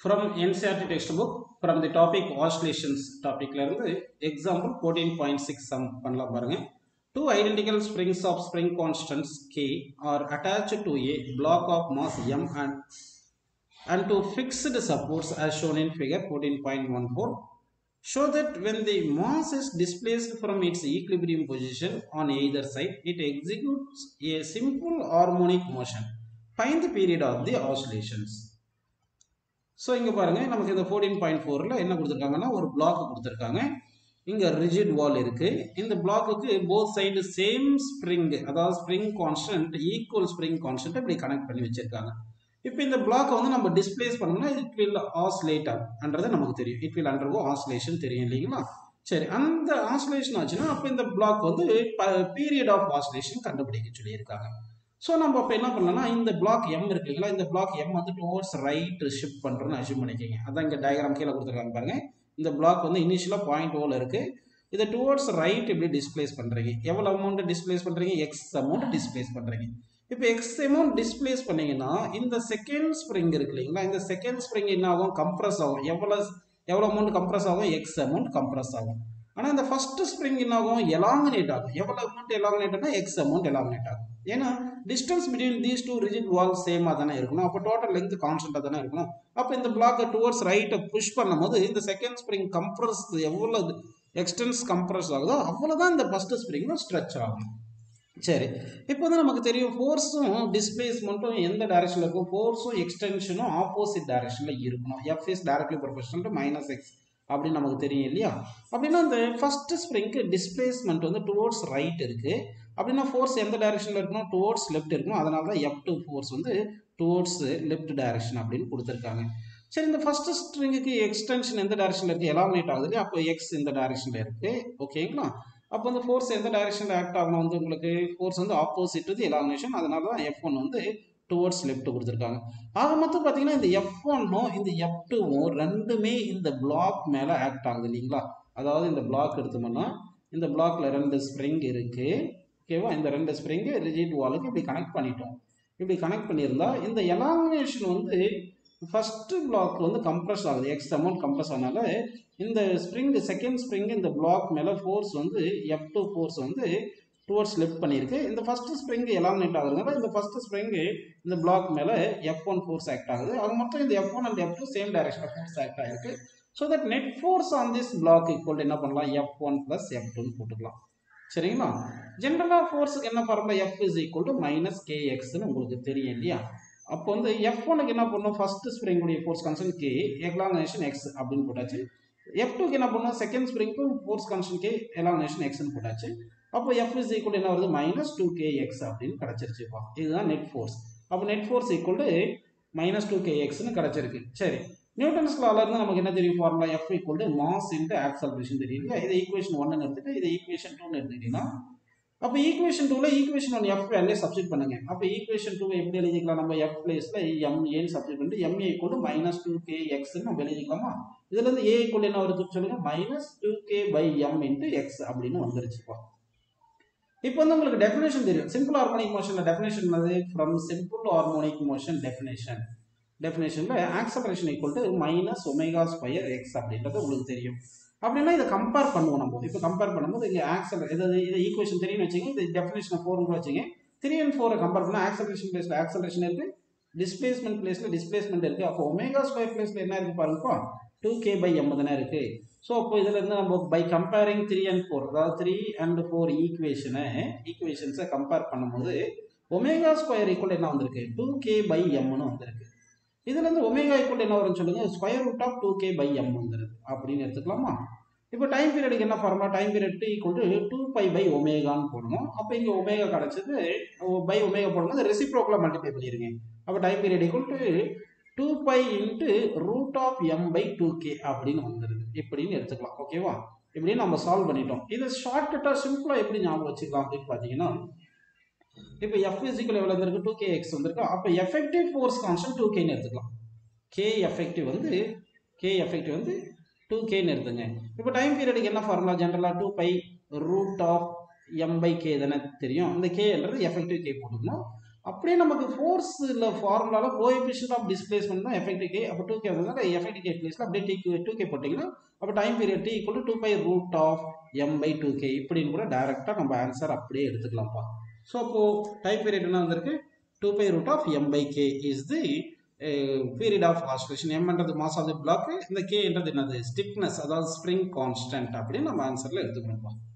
from NCERT textbook from the topic oscillations topicல இருந்து example 14.6 sum பண்ணலாம் பாருங்க two identical springs of spring constants k are attached to a block of mass m and and to fixed supports as shown in figure 14.14 show that when the mass is displaced from its equilibrium position on either side it executes a simple harmonic motion find the period of the oscillations so இங்கே பாருங்கள் நமக்கு இந்த fourteen point ஃபோரில் என்ன கொடுத்துருக்காங்கன்னா ஒரு black கொடுத்துருக்காங்க இங்கே ரிஜிட் வால் இருக்குது இந்த பிளாக்குக்கு போத் சைடு சேம் ஸ்ப்ரிங் அதாவது spring constant equal spring constant இப்படி கனெக்ட் பண்ணி வச்சிருக்காங்க இப்போ இந்த பிளாக்கை வந்து நம்ம டிஸ்பிளேஸ் பண்ணோம்னா இட் வில் ஆஸ்லேட் அன்றது நமக்கு தெரியும் இட் வில் அண்டர்கோ ஆஸ்லேஷன் தெரியும் இல்லைங்களா சரி அந்த ஆஸ்லேஷன் ஆச்சுன்னா அப்போ இந்த பிளாக் வந்து பீரியட் ஆஃப் ஆஸ்லேஷன் கண்டுபிடிக்க சொல்லியிருக்காங்க ஸோ நம்ம அப்போ என்ன பண்ணலாம்னா இந்த பிளாக் எம் இருக்கு இல்லைங்களா இந்த பிளாக் எம் வந்து டுவோர்ட்ஸ் ரைட் ஷிஃப்ட் பண்ணுறோன்னு அசியூம் பண்ணிக்கோங்க அதான் இங்கே டயக்ராம் கீழே கொடுத்துருக்காங்க பாருங்க இந்த பிளாக் வந்து இனிஷியலாக பாயிண்ட் ஓவில் இருக்குது இதை டுவோர்ட்ஸ் ரைட் இப்படி டிஸ்பிளேஸ் பண்ணுறீங்க எவ்வளோ அமௌண்ட் டிஸ்பிளேஸ் பண்ணுறீங்க எக்ஸ் அமௌண்ட் டிஸ்பிளேஸ் பண்ணுறீங்க இப்போ எக்ஸ் அமௌண்ட் டிஸ்பிளேஸ் பண்ணீங்கன்னா இந்த செகண்ட் ஸ்ப்ரிங் இருக்கு இல்லைங்களா இந்த செகண்ட் ஸ்ப்ரிங் என்ன ஆகும் கம்ப்ரஸ் ஆகும் எவ்வளோ எவ்வளோ அமௌண்ட் கம்ப்ரஸ் ஆகும் எக்ஸ் அமௌண்ட் கம்ப்ரஸ் ஆகும் ஆனால் இந்த ஃபர்ஸ்ட் ஸ்ப்ரிங் என்ன ஆகும் எலாமினேட் ஆகும் எவ்வளோ அமௌண்ட் எலாமினேட் ஆனால் எக்ஸ் அமௌண்ட் எலாமினேட் ஆகும் ஏன்னா distance between these two rigid wall சேமாக தானே இருக்கணும் அப்போ டோட்டல் லென்த் கான்ஸ்டன்ட்டாக தானே இருக்கணும் அப்போ இந்த பிளாக்கை டுவர்ட்ஸ் ரைட்டை புஷ் பண்ணும்போது இந்த செகண்ட் ஸ்ப்ரிங் கம்ப்ரஸ் எவ்வளோ எக்ஸ்டென்ஸ் கம்ப்ரஸ் ஆகுதோ அவ்வளோதான் இந்த ஃபர்ஸ்ட் ஸ்ப்ரிங்கும் ஸ்ட்ரெச் ஆகும் சரி இப்போ வந்து நமக்கு தெரியும் ஃபோர்ஸும் டிஸ்பிளேஸ்மெண்ட்டும் எந்த டைரக்ஷனில் இருக்கும் ஃபோர்ஸும் எக்ஸ்டென்ஷனும் ஆப்போசிட் டைரக்ஷனில் இருக்கணும் F is directly proportional to minus X அப்படின்னு நமக்கு தெரியும் இல்லையா அப்படின்னா அந்த ஃபர்ஸ்ட் ஸ்ப்ரிங்க்கு டிஸ்பிளேஸ்மெண்ட் வந்து டுவோர்ட்ஸ் ரைட் இருக்குது அப்படின்னா ஃபோர்ஸ் எந்த டைரக்ஷனில் இருக்கணும் டுவோர்ட்ஸ் லெஃப்ட் இருக்கணும் அதனால தான் எஃப் டூ ஃபோர்ஸ் வந்து டுவோர்ட்ஸ் லெஃப்ட் டைரக்ஷன் அப்படின்னு கொடுத்துருக்காங்க சரி இந்த ஃபர்ஸ்ட் ஸ்ட்ரிங்குக்கு எக்ஸ்டென்ஷன் எந்த டைரக்ஷனில் இருக்குது எலாமினேட் ஆகுது இல்லையா அப்போ எக்ஸ் இந்த டைரக்ஷனில் இருக்குது ஓகேங்களா அப்போ வந்து ஃபோர்ஸ் எந்த டைரக்ஷனில் ஆக்ட் ஆகணும் வந்து உங்களுக்கு ஃபோர்ஸ் வந்து ஆப்போசிட் டு எலாமினேஷன் அதனால தான் எஃப் ஒன் வந்து டுவோர்ட்ஸ் லெஃப்ட் கொடுத்துருக்காங்க ஆக மொத்தம் பார்த்தீங்கன்னா இந்த எஃப் ஒன்னும் இந்த எஃப் டூவும் ரெண்டுமே இந்த பிளாக் மேலே ஆக்ட் ஆகுது இல்லைங்களா அதாவது இந்த பிளாக் எடுத்தோம்னா இந்த பிளாக்ல ரெண்டு ஸ்ப்ரிங் இருக்கு ஓகேவா இந்த ரெண்டு ஸ்ப்ரிங்கு ரிஜிட் வாலுக்கு இப்படி கனெக்ட் பண்ணிட்டோம் இப்படி கனெக்ட் பண்ணியிருந்தா இந்த எலாமினேஷன் வந்து ஃபர்ஸ்ட் பிளாக் வந்து கம்ப்ரஸ் ஆகுது எக்ஸ் அமௌண்ட் கம்ப்ரஸ் ஆனால இந்த ஸ்ப்ரிங் செகண்ட் ஸ்ப்ரிங் இந்த பிளாக் மேலே ஃபோர்ஸ் வந்து எஃப் டூ ஃபோர்ஸ் வந்து டுவர்ட்ஸ் லெஃப்ட் பண்ணியிருக்கு இந்த ஃபர்ஸ்ட் ஸ்ப்ரிங் எலாமினேட் ஆகுதுனால இந்த ஃபர்ஸ்ட் ஸ்ப்ரிங் இந்த பிளாக் மேலே எஃப் ஒன் ஃபோர்ஸ் ஆக்ட் ஆகுது அது மொத்தம் இந்த F one and F two same டைரக்ஷனில் ஃபோர்ஸ் ஆக்ட் ஆகிருக்கு so that net force on this block equal என்ன பண்ணலாம் எஃப் ஒன் ப்ளஸ் எஃப் டூன்னு போட்டுக்கலாம் சரிங்களா ஜென்ரலாக ஃபோர்ஸுக்கு என்ன formula F is equal to minus கேஎக்ஸ்னு உங்களுக்கு தெரியும் இல்லையா அப்போ வந்து எஃப் ஒனுக்கு என்ன பண்ணும் ஃபர்ஸ்ட் ஸ்ப்ரிங்குடைய force constant K elongation X அப்படின்னு போட்டாச்சு எஃப் டூக்கு என்ன பண்ணும் செகண்ட் ஸ்ப்ரிங்க்கும் ஃபோர்ஸ் கான்ஸ்டன்ட் கே எலாமினேஷன் எக்ஸ்னு போட்டாச்சு அப்போ எஃப் இஸ் ஈக்குவல் என்ன வருது மைனஸ் டூ கே எக்ஸ் அப்படின்னு கிடச்சிருச்சுப்பா இதுதான் நெட் ஃபோர்ஸ் அப்போ net force equal to minus two K எக்ஸ்னு கிடச்சிருக்கு சரி நியூட்டன்ஸ் லால இருந்து நமக்கு என்ன தெரியும் formula F equal to mass into acceleration தெரியும் இல்லையா இதை ஈக்குவேஷன் ஒன்னு எடுத்துட்டு இதை ஈக்குவேஷன் டூன்னு எடுத்துக்கிட்டீங்கன்னா அப்போ ஈக்குவேஷன் டூவில் ஈக்குவேஷன் ஒன் எஃப் வேலையே சப்ஸ்டிட் பண்ணுங்க அப்போ ஈக்குவேஷன் டூ எப்படி எழுதிக்கலாம் நம்ம எஃப் பிளேஸில் எம் ஏன்னு சப்ஸ்டிட் பண்ணிட்டு M equal to minus two K எக்ஸ்ன்னு நம்ம எழுதிக்கலாமா இதுல இருந்து ஏ ஈக்குவல் என்ன வருது சொல்லுங்க minus two K by M into X அப்படின்னு வந்துருச்சுப்பா இப்போ வந்து உங்களுக்கு டெஃபினேஷன் தெரியும் சிம்பிள் ஹார்மோனிக் மோஷனில் டெஃபினேஷன் என்னது from simple harmonic motion definition டெஃபினேஷனில் acceleration equal to minus omega square X அப்படின்றது உங்களுக்கு தெரியும் அப்படின்னா இதை கம்பேர் பண்ணுவோம் நம்ம இப்போ கம்பேர் பண்ணும்போது இங்கே ஆக்சல் இதை இதை ஈக்குவேஷன் தெரியும்னு வச்சுங்க இது டெஃபினேஷன் ஃபோர் வச்சுங்க த்ரீ அண்ட் ஃபோரை கம்பேர் பண்ணால் ஆக்சலரேஷன் பிளேஸில் ஆக்சலரேஷன் இருக்குது டிஸ்பிளேஸ்மெண்ட் பிளேஸில் டிஸ்பிளேஸ்மெண்ட் இருக்குது அப்போ ஒமேகா ஸ்கொயர் பிளேஸில் என்ன இருக்குது பாருங்கப்பா டூ கே பை எம் தானே இருக்குது ஸோ அப்போ இதில் இருந்து நம்ம by comparing three and four அதாவது த்ரீ அண்ட் ஃபோர் ஈக்குவேஷனை ஈக்குவேஷன்ஸை கம்பேர் பண்ணும்போது ஒமேகா ஸ்கொயர் ஈக்குவல் என்ன வந்திருக்கு டூ கே பை எம்னு வந்திருக்கு இதுலேருந்து ஒமேகா ஈக்குவல் என்ன வரும்னு சொல்லுங்க square root of two K by M வந்துருது அப்படின்னு எடுத்துக்கலாமா இப்போ டைம் பீரியடுக்கு என்ன formula time period equal to two pi by ஒமேகான்னு போடணும் அப்போ இங்கே ஒமேகா கிடச்சது பை ஒமேகா போடும்போது ரெசிப்ரோக்கில் மல்டிப்ளை பண்ணிடுங்க அப்போ time period equal to two pi into root of M by two K அப்படின்னு வந்துடுது இப்படின்னு எடுத்துக்கலாம் ஓகேவா இப்படின்னு நம்ம சால்வ் பண்ணிட்டோம் இதை ஷார்ட்கட்டாக சிம்பிளாக எப்படி ஞாபகம் வச்சுக்கலாம் அப்படின்னு பார்த்தீங்கன்னா இப்போ எஃப் ஃபிசிக்கல் எவ்வளோ வந்திருக்கு டூ கே எக்ஸ் வந்திருக்கு அப்போ எஃபெக்டிவ் ஃபோர்ஸ் கான்ஸ்டன்ட் டூ கேன்னு எடுத்துக்கலாம் கே எஃபெக்டிவ் வந்து கே எஃபெக்டிவ் வந்து டூ கேன்னு எடுத்துங்க இப்போ டைம் பீரியடுக்கு என்ன ஃபார்முலா ஜென்ரலாக two pi root of M by K தானே தெரியும் இந்த கேன்றது எஃபெக்டிவ் கே போட்டுக்கணும் அப்படியே நமக்கு ஃபோர்ஸ் இல்லை ஃபார்முலால கோஎஃபிஷியன்ட் ஆஃப் டிஸ்பிளேஸ்மெண்ட் தான் எஃபெக்டிவ் கே அப்போ டூ கே வந்ததுனால எஃபெக்டிவ் கே பிளேஸில் அப்படியே டி டூ கே போட்டிங்கன்னா அப்போ time period T equal to two pi root of M by two K இப்படின்னு கூட டைரெக்டாக நம்ம ஆன்சர் அப்படியே எடுத்துக்கலாம்ப்பா ஸோ அப்போது டைம் பீரியட் என்ன வந்திருக்கு two pi root of M by K is the period of aspiration எம்ன்றது மாஸ் ஆஃப் தி பிளாக் இந்த கேன்றது என்னது ஸ்டிப்னஸ் அதாவது ஸ்ப்ரிங் கான்ஸ்டன்ட் அப்படின்னு நம்ம ஆன்சரில் எடுத்துக்கணும்ப்பா